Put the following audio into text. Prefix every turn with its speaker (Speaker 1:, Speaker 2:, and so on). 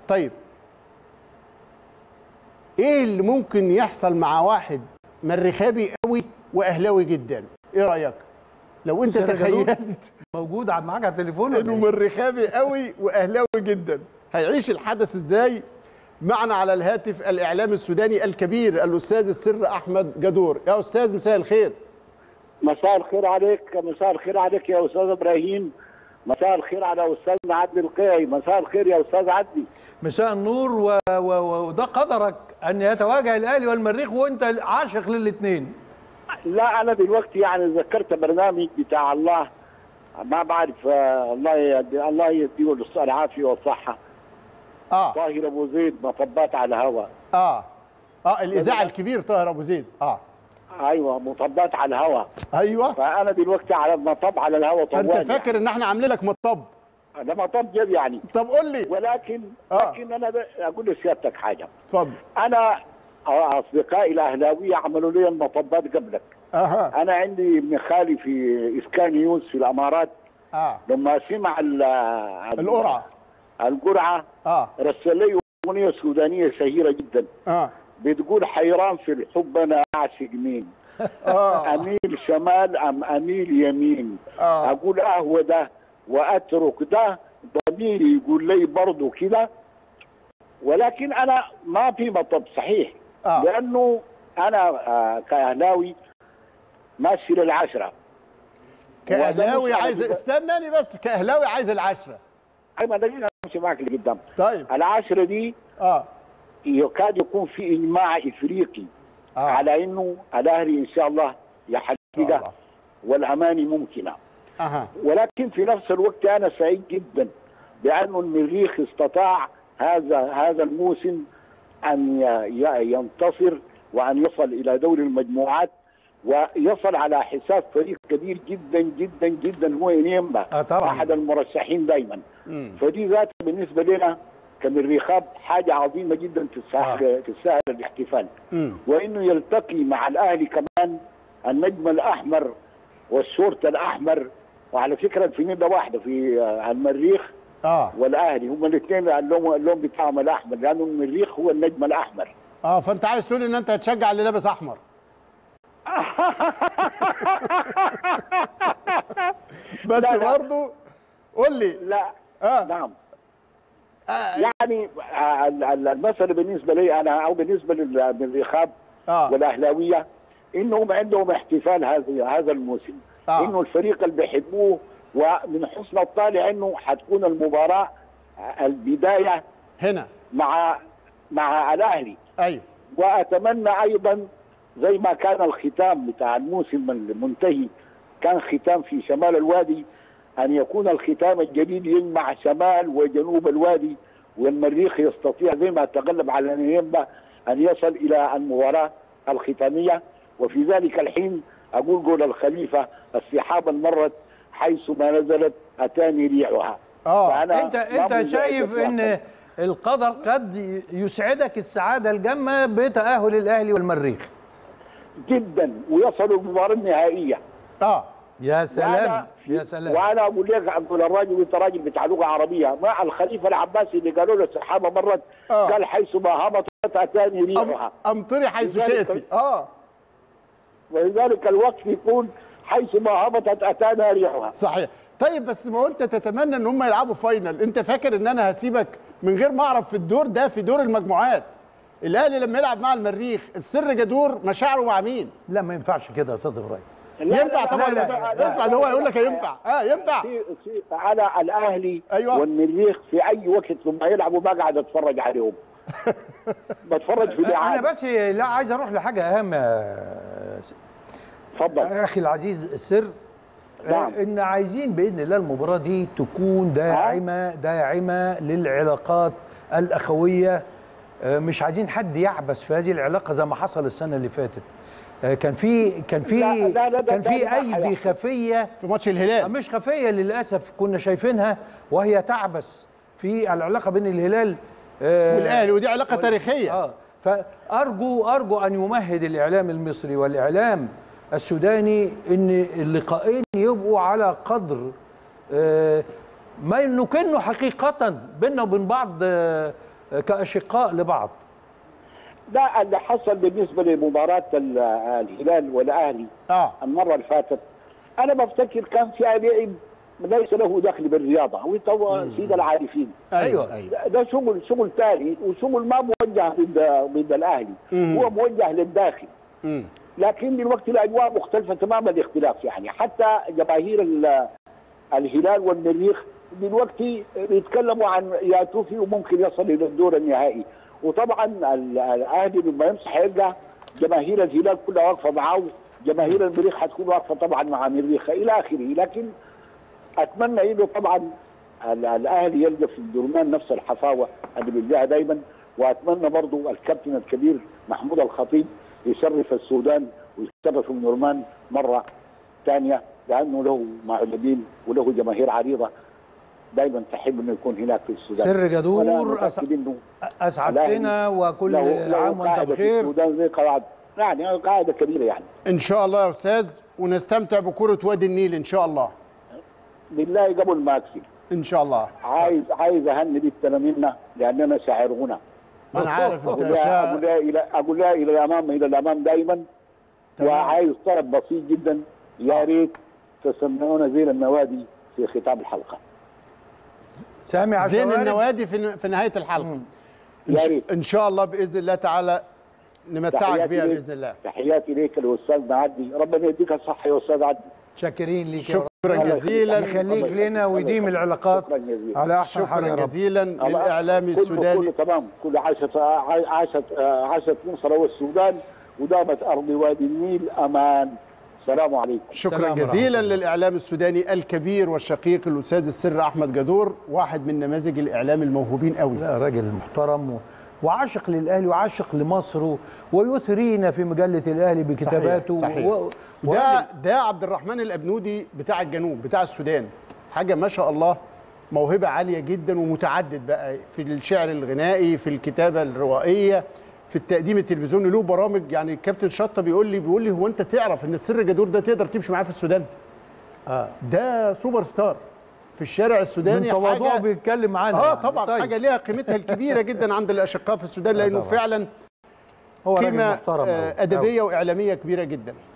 Speaker 1: طيب ايه اللي ممكن يحصل مع واحد مريخابي قوي واهلاوي جدا ايه رايك لو انت
Speaker 2: سير جدول.
Speaker 1: تخيلت
Speaker 2: موجود على- معاك على التليفون ولا
Speaker 1: انه
Speaker 2: إيه؟
Speaker 1: مريخابي قوي واهلاوي جدا هيعيش الحدث ازاي معنا على الهاتف الاعلام السوداني الكبير الاستاذ السر احمد جدور يا استاذ مساء الخير
Speaker 3: مساء الخير عليك مساء الخير عليك يا استاذ ابراهيم مساء الخير على استاذنا عدلي القيعي مساء الخير يا استاذ عدلي
Speaker 2: مساء النور و... و... و... وده قدرك ان يتواجه الاهلي والمريخ وانت عاشق للاثنين
Speaker 3: لا انا دلوقتي يعني ذكرت برنامج بتاع الله ما بعرف آه، الله يدي الله يديه الصحة- العافيه والصحه
Speaker 1: اه
Speaker 3: طاهر ابو زيد مطبات على الهواء
Speaker 1: اه اه الاذاعه الكبير طاهر ابو زيد اه
Speaker 3: ايوه مطبات على الهواء
Speaker 1: ايوه
Speaker 3: فانا دلوقتي على المطب على الهواء
Speaker 1: فانت
Speaker 3: طوال
Speaker 1: فاكر ان احنا عاملين لك مطب
Speaker 3: يعني. ده مطب جد يعني
Speaker 1: طب قول لي
Speaker 3: ولكن
Speaker 1: آه.
Speaker 3: لكن انا ب- اقول لسيادتك حاجه
Speaker 1: اتفضل
Speaker 3: انا اصدقائي الاهلاويه عملوا لي المطبات قبلك
Speaker 1: اها
Speaker 3: انا عندي ابن خالي في اسكان نيوز في الامارات
Speaker 1: اه
Speaker 3: لما سمع ال- ال-
Speaker 1: القرعه
Speaker 3: القرعه
Speaker 1: اه
Speaker 3: رسل لي اغنيه سودانيه شهيره جدا
Speaker 1: اه
Speaker 3: بتقول حيران في الحب انا اعشق مين
Speaker 1: اه
Speaker 3: اميل شمال ام اميل يمين
Speaker 1: آه.
Speaker 3: اقول اهو ده واترك ده ضميري يقول لي برضه كده ولكن انا ما في مطب صحيح
Speaker 1: آه.
Speaker 3: لانه انا آه، كاهلاوي ماشي للعشره
Speaker 1: كاهلاوي
Speaker 3: وده مش
Speaker 1: عايز
Speaker 3: على-
Speaker 1: استناني بس كاهلاوي عايز العشره
Speaker 3: ايوه دقيقه امشي معك لقدام
Speaker 1: طيب
Speaker 3: العشره دي
Speaker 1: اه
Speaker 3: يكاد يكون في اجماع افريقي
Speaker 1: آه.
Speaker 3: على انه الاهلي ان شاء الله
Speaker 1: إن شاء
Speaker 3: يحققها
Speaker 1: الله.
Speaker 3: والاماني ممكنه
Speaker 1: اها
Speaker 3: ولكن في نفس الوقت انا سعيد جدا بانه المريخ استطاع هذا هذا الموسم ان ي- ي- ينتصر وان يصل الى دوري المجموعات ويصل على حساب فريق كبير جدا جدا جدا هو نيمبا
Speaker 2: آه طبعاً.
Speaker 3: احد المرشحين دايما
Speaker 1: مم.
Speaker 3: فدي ذات بالنسبه لنا كمريخاب حاجه عظيمه جدا تستاهل تستاهل الاحتفال
Speaker 1: مم.
Speaker 3: وانه يلتقي مع الاهلي كمان النجم الاحمر والشورت الاحمر وعلى فكره في نده واحده في آه، المريخ
Speaker 1: اه
Speaker 3: والاهلي هم الاثنين اللون اللون بتاعهم الاحمر لانه المريخ هو النجم الاحمر
Speaker 1: اه فانت عايز تقول ان انت هتشجع اللي لابس احمر بس
Speaker 3: لا، لا.
Speaker 1: برضه قول لي
Speaker 3: لا
Speaker 1: اه
Speaker 3: نعم
Speaker 1: آه.
Speaker 3: يعني آه، ال- ال- المساله بالنسبه لي انا او بالنسبه للمريخاب
Speaker 1: اه
Speaker 3: والاهلاويه انهم عندهم احتفال هذا هذا الموسم
Speaker 1: آه.
Speaker 3: انه الفريق اللي بيحبوه ومن حسن الطالع انه حتكون المباراه البدايه
Speaker 1: هنا
Speaker 3: مع مع الاهلي
Speaker 1: ايوه
Speaker 3: واتمنى ايضا زي ما كان الختام بتاع الموسم المنتهي كان ختام في شمال الوادي ان يكون الختام الجديد يجمع شمال وجنوب الوادي والمريخ يستطيع زي ما تغلب على نيمبا ان يصل الى المباراه الختاميه وفي ذلك الحين اقول قول الخليفه السحابه مرت حيث ما نزلت اتاني ريحها
Speaker 1: اه
Speaker 3: فأنا
Speaker 2: انت
Speaker 3: ما
Speaker 2: انت
Speaker 3: منزعج
Speaker 2: شايف
Speaker 3: إطلاقاً.
Speaker 2: ان القدر قد يسعدك السعاده الجامه بتاهل الاهلي والمريخ
Speaker 3: جدا ويصلوا المباراه النهائيه
Speaker 1: اه
Speaker 2: يا سلام
Speaker 3: وأنا-
Speaker 2: يا سلام
Speaker 3: وانا اقول لك اقول الراجل وانت راجل بتاع لغه عربيه مع الخليفه العباسي اللي قالوا له السحابه مرت
Speaker 1: آه.
Speaker 3: قال حيث ما هبطت اتاني ريحها
Speaker 1: أم- امطري حيث
Speaker 3: لذلك-
Speaker 1: شئتي اه
Speaker 3: ولذلك الوقت يكون حيث ما هبطت اتانا ريحها
Speaker 1: صحيح طيب بس ما هو انت تتمنى ان هم يلعبوا فاينل انت فاكر ان انا هسيبك من غير ما اعرف في الدور ده في دور المجموعات الاهلي لما يلعب مع المريخ السر جدور مشاعره مع مين
Speaker 2: لا ما ينفعش كده يا استاذ ابراهيم
Speaker 3: لا،
Speaker 1: ينفع
Speaker 3: لا،
Speaker 1: طبعا
Speaker 3: لا، لا،
Speaker 1: ينفع.
Speaker 3: لا،
Speaker 1: اسمع
Speaker 3: لا،
Speaker 1: ده هو
Speaker 3: لا،
Speaker 1: هيقول لك
Speaker 3: لا،
Speaker 1: ينفع اه ينفع
Speaker 3: في في على الاهلي
Speaker 1: أيوة.
Speaker 3: والمريخ في اي وقت لما يلعبوا ما قاعد اتفرج عليهم بتفرج في
Speaker 2: انا
Speaker 3: الاعاده
Speaker 2: بس لا عايز اروح لحاجه اهم يا
Speaker 3: اتفضل
Speaker 2: اخي العزيز السر
Speaker 3: نعم.
Speaker 2: آه، ان عايزين باذن الله المباراه دي تكون داعمه داعمه للعلاقات الاخويه آه، مش عايزين حد يعبث في هذه العلاقه زي ما حصل السنه اللي فاتت آه، كان في كان في
Speaker 3: لا، لا، لا، ده-
Speaker 2: كان
Speaker 3: ده
Speaker 2: في
Speaker 3: ما
Speaker 2: ايدي
Speaker 3: هيحصل.
Speaker 2: خفيه
Speaker 1: في ماتش
Speaker 2: آه،
Speaker 1: الهلال
Speaker 2: مش خفيه للاسف كنا شايفينها وهي تعبث في العلاقه بين الهلال آه،
Speaker 1: والاهلي ودي علاقه تاريخيه
Speaker 2: اه فارجو ارجو ان يمهد الاعلام المصري والاعلام السوداني ان اللقاءين يبقوا على قدر آه، ما نكنه حقيقه بيننا وبين بعض آه، آه، كاشقاء لبعض
Speaker 3: ده اللي حصل بالنسبه لمباراه ال- الهلال والاهلي
Speaker 1: اه
Speaker 3: المره اللي فاتت انا بفتكر كان فيها لعب ليس له دخل بالرياضه وانت سيد العارفين
Speaker 2: أيوة.
Speaker 1: ايوه
Speaker 3: ده- ده شغل شغل ثاني وشغل ما موجه ضد ضد الاهلي
Speaker 1: مم.
Speaker 3: هو موجه للداخل
Speaker 1: مم.
Speaker 3: لكن دلوقتي الاجواء مختلفه تماما الاختلاف يعني حتى جماهير ال- الهلال والمريخ دلوقتي بيتكلموا عن ياتوفي وممكن يصل الى الدور النهائي وطبعا ال- الاهلي لما يمسح يرجع جماهير الهلال كلها واقفه معه جماهير المريخ حتكون واقفه طبعا مع مريخ الى اخره لكن اتمنى انه طبعا ال- الاهلي يلقى في الدرمان نفس الحفاوه اللي بيلقاها دائما واتمنى برضو الكابتن الكبير محمود الخطيب يشرف السودان ويشرف النورمان مره ثانيه لانه له معجبين وله جماهير عريضه دائما تحب انه يكون هناك في السودان
Speaker 2: سر جدور
Speaker 3: وأنا
Speaker 2: أس-
Speaker 3: متأكد إنه
Speaker 2: اسعدتنا وكل
Speaker 3: له- له
Speaker 2: عام وانت
Speaker 3: قاعدة في
Speaker 2: بخير
Speaker 3: السودان زي قواعد يعني قاعده كبيره يعني
Speaker 1: ان شاء الله يا استاذ ونستمتع بكره وادي النيل ان شاء الله
Speaker 3: بالله قبل ما اكفي
Speaker 1: ان شاء الله
Speaker 3: عايز عايز اهني بالتلاميذنا لاننا شاعر غنى
Speaker 1: انا عارف انت
Speaker 3: اقول لها
Speaker 1: شا...
Speaker 3: اقول لها الى اقول لها الى الامام الى الامام دائما
Speaker 1: تمام.
Speaker 3: وعايز طلب بسيط جدا يا
Speaker 1: آه.
Speaker 3: ريت تسمعونا زين النوادي في ختام الحلقه
Speaker 2: سامع
Speaker 1: زين
Speaker 2: شوارب؟
Speaker 1: النوادي في في نهايه الحلقه ان,
Speaker 3: يا
Speaker 1: ش...
Speaker 3: ريت
Speaker 1: إن شاء الله باذن الله تعالى نمتعك
Speaker 3: تحياتي
Speaker 1: بها
Speaker 3: ليك.
Speaker 1: باذن الله
Speaker 3: تحياتي اليك الاستاذ معدي ربنا يديك الصحه يا استاذ عدي
Speaker 2: شاكرين ليك يا رب.
Speaker 1: شكرا
Speaker 3: الله
Speaker 1: جزيلا
Speaker 3: يخليك.
Speaker 2: يخليك لنا ويديم العلاقات
Speaker 3: شكرا جزيلا
Speaker 2: على احسن حال يا
Speaker 1: شكرا
Speaker 2: رب
Speaker 1: جزيلا
Speaker 3: الله-
Speaker 1: للاعلامي
Speaker 3: كله-
Speaker 1: السوداني
Speaker 3: كله تمام كل عاشت عاشت عاشت مصر والسودان ودامت ارض وادي النيل امان السلام عليكم
Speaker 1: شكرا
Speaker 2: سلام
Speaker 1: جزيلا
Speaker 2: ورحمة الله.
Speaker 1: للاعلام السوداني الكبير والشقيق الاستاذ السر احمد جدور واحد من نماذج الاعلام الموهوبين قوي
Speaker 2: لا راجل محترم و... وعاشق للاهلي وعاشق لمصر و... ويثرينا في مجله الاهلي بكتاباته
Speaker 1: صحيح, صحيح.
Speaker 2: و...
Speaker 1: ده ده عبد الرحمن الابنودي بتاع الجنوب بتاع السودان حاجه ما شاء الله موهبه عاليه جدا ومتعدد بقى في الشعر الغنائي في الكتابه الروائيه في التقديم التلفزيوني له برامج يعني الكابتن شطه بيقول لي بيقول لي هو انت تعرف ان السر جدور ده تقدر تمشي معاه في السودان
Speaker 2: آه.
Speaker 1: ده سوبر ستار في الشارع السوداني
Speaker 2: من تواضعه
Speaker 1: حاجه
Speaker 2: بيتكلم عنها
Speaker 1: اه
Speaker 2: يعني.
Speaker 1: طبعا
Speaker 2: طيب.
Speaker 1: حاجه ليها قيمتها الكبيره جدا عند الاشقاء في السودان لانه
Speaker 2: طبعاً.
Speaker 1: فعلا
Speaker 2: هو راجل
Speaker 1: قيمه
Speaker 2: محترم
Speaker 1: آه،
Speaker 2: أوي.
Speaker 1: ادبيه واعلاميه كبيره جدا